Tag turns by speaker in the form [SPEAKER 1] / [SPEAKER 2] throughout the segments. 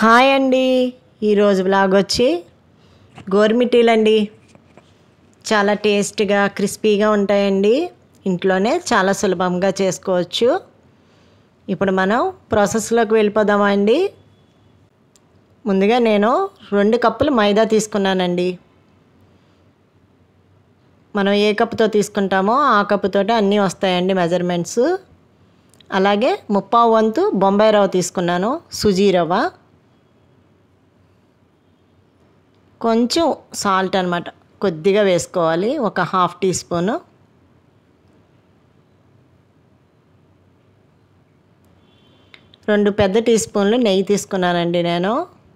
[SPEAKER 1] hi అండి ఈరోజు blog వచ్చి గోరుమిటీలు అండి చాలా టేస్ట్గా క్రిస్పీగా ఉంటాయండి ఇంట్లోనే చాలా సులభంగా చేసుకోవచ్చు ఇప్పుడు మనం ప్రాసెస్లోకి వెళ్ళిపోదామా అండి ముందుగా నేను రెండు కప్పులు మైదా తీసుకున్నానండి మనం ఏ కప్పుతో తీసుకుంటామో ఆ కప్పుతోటి అన్నీ వస్తాయండి మెజర్మెంట్స్ అలాగే ముప్పావు వంతు బొంబాయి రవ్వ తీసుకున్నాను సుజీ రవ్వ కొంచెం సాల్ట్ అనమాట కొద్దిగా వేసుకోవాలి ఒక హాఫ్ టీ స్పూను రెండు పెద్ద టీ స్పూన్లు నెయ్యి తీసుకున్నానండి నేను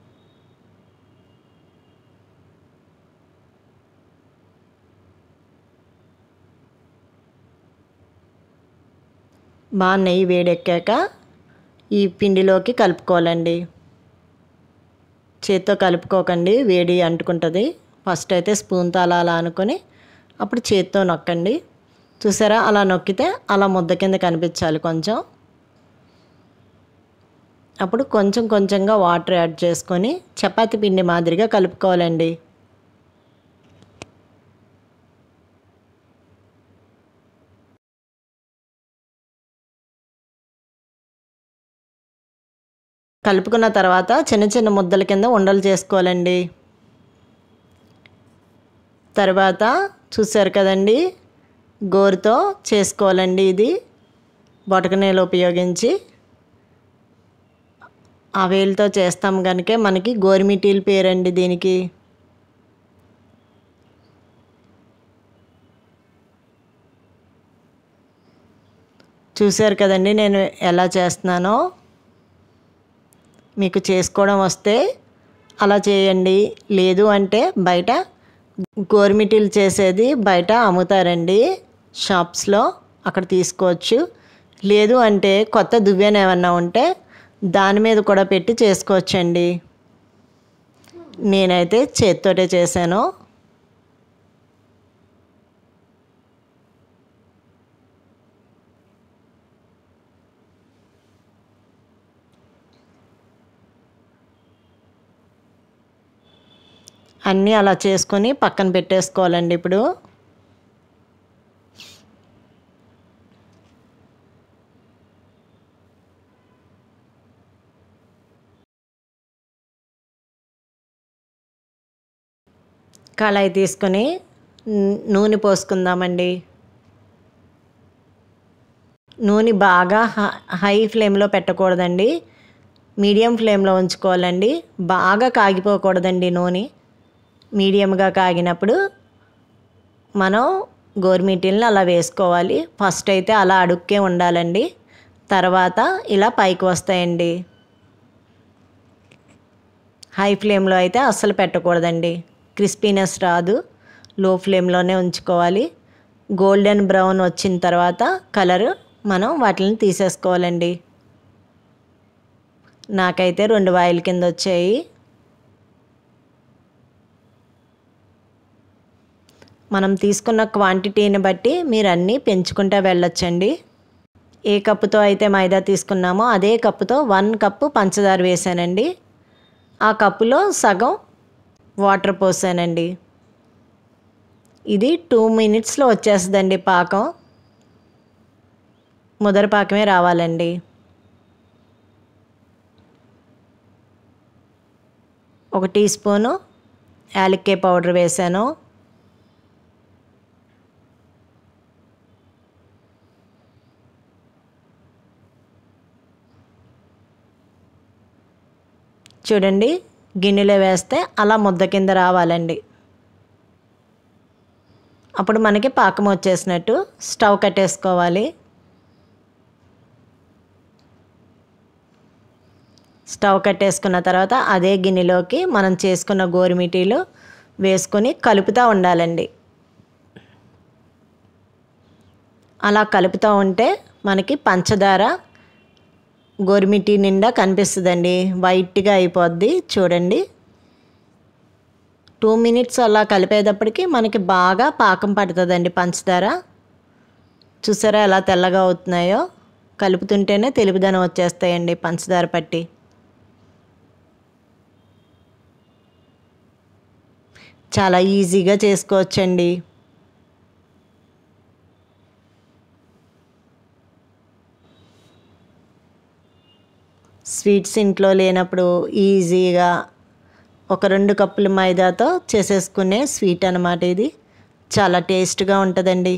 [SPEAKER 1] బాగా నెయ్యి వేడెక్కాక ఈ పిండిలోకి కలుపుకోవాలండి చేత్తో కలుపుకోకండి వేడి అంటుకుంటుంది ఫస్ట్ అయితే స్పూన్తో అలా అలా అనుకొని అప్పుడు చేత్తో నొక్కండి చూసారా అలా నొక్కితే అలా ముద్ద కింద కనిపించాలి కొంచెం అప్పుడు కొంచెం కొంచెంగా వాటర్ యాడ్ చేసుకొని చపాతి పిండి మాదిరిగా కలుపుకోవాలండి కలుపుకున్న తర్వాత చిన్న చిన్న ముద్దల కింద ఉండలు చేసుకోవాలండి తర్వాత చూసారు కదండి గోరుతో చేసుకోవాలండి ఇది బొటకనేలు ఉపయోగించి ఆ వేలుతో చేస్తాం కనుక మనకి గోరుమిటీలు పేరండి దీనికి చూశారు కదండి నేను ఎలా చేస్తున్నానో మీకు చేసుకోవడం వస్తే అలా చేయండి లేదు అంటే బయట గోరుమిటీలు చేసేది బయట అమ్ముతారండి షాప్స్లో అక్కడ తీసుకోవచ్చు లేదు అంటే కొత్త దువ్వెన ఏమన్నా ఉంటే దాని మీద కూడా పెట్టి చేసుకోవచ్చండి నేనైతే చేత్తోటే చేశాను అన్నీ అలా చేసుకొని పక్కన పెట్టేసుకోవాలండి ఇప్పుడు కళాయి తీసుకొని నూనె పోసుకుందామండి నూనె బాగా హై ఫ్లేమ్లో పెట్టకూడదండి మీడియం ఫ్లేమ్లో ఉంచుకోవాలండి బాగా కాగిపోకూడదండి నూనె మీడియంగా కాగినప్పుడు మనం గోరుమిటీలను అలా వేసుకోవాలి ఫస్ట్ అయితే అలా అడుక్కే ఉండాలండి తర్వాత ఇలా పైకి వస్తాయండి హై ఫ్లేమ్లో అయితే అస్సలు పెట్టకూడదండి క్రిస్పీనెస్ రాదు లో ఫ్లేమ్లోనే ఉంచుకోవాలి గోల్డెన్ బ్రౌన్ వచ్చిన తర్వాత కలర్ మనం వాటిని తీసేసుకోవాలండి నాకైతే రెండు వాయిల్ కింద వచ్చాయి మనం తీసుకున్న క్వాంటిటీని బట్టి మీరు అన్నీ పెంచుకుంటూ వెళ్ళొచ్చండి ఏ కప్పుతో అయితే మైదా తీసుకున్నామో అదే కప్పుతో వన్ కప్పు పంచదార వేసానండి ఆ కప్పులో సగం వాటర్ పోసానండి ఇది టూ మినిట్స్లో వచ్చేస్తుందండి పాకం ముదర పాకమే రావాలండి ఒక టీ స్పూను యాలక్కాయ పౌడర్ వేసాను చూడండి గిన్నెలో వేస్తే అలా ముద్ద కింద రావాలండి అప్పుడు మనకి పాకం వచ్చేసినట్టు స్టవ్ కట్టేసుకోవాలి స్టవ్ కట్టేసుకున్న తర్వాత అదే గిన్నెలోకి మనం చేసుకున్న గోరుమిటీలు వేసుకొని కలుపుతూ ఉండాలండి అలా కలుపుతూ ఉంటే మనకి పంచదార గోరుమిటి నిండా కనిపిస్తుందండి వైట్గా అయిపోద్ది చూడండి టూ మినిట్స్ అలా కలిపేటప్పటికి మనకి బాగా పాకం పడుతుందండి పంచదార చూసారా ఎలా తెల్లగా అవుతున్నాయో కలుపుతుంటేనే తెలుపుదనం వచ్చేస్తాయండి పంచదార పట్టి చాలా ఈజీగా చేసుకోవచ్చండి స్వీట్స్ ఇంట్లో లేనప్పుడు ఈజీగా ఒక రెండు కప్పుల మైదాతో చేసేసుకునే స్వీట్ అనమాట ఇది చాలా టేస్ట్గా ఉంటుందండి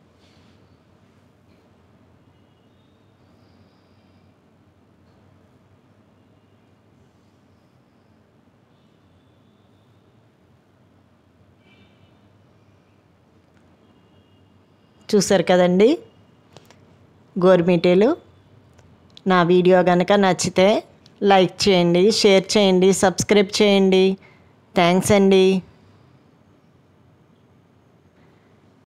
[SPEAKER 1] చూసారు కదండి గోరుమిటీలు నా వీడియో కనుక నచ్చితే లైక్ చేయండి షేర్ చేయండి సబ్స్క్రైబ్ చేయండి థ్యాంక్స్ అండి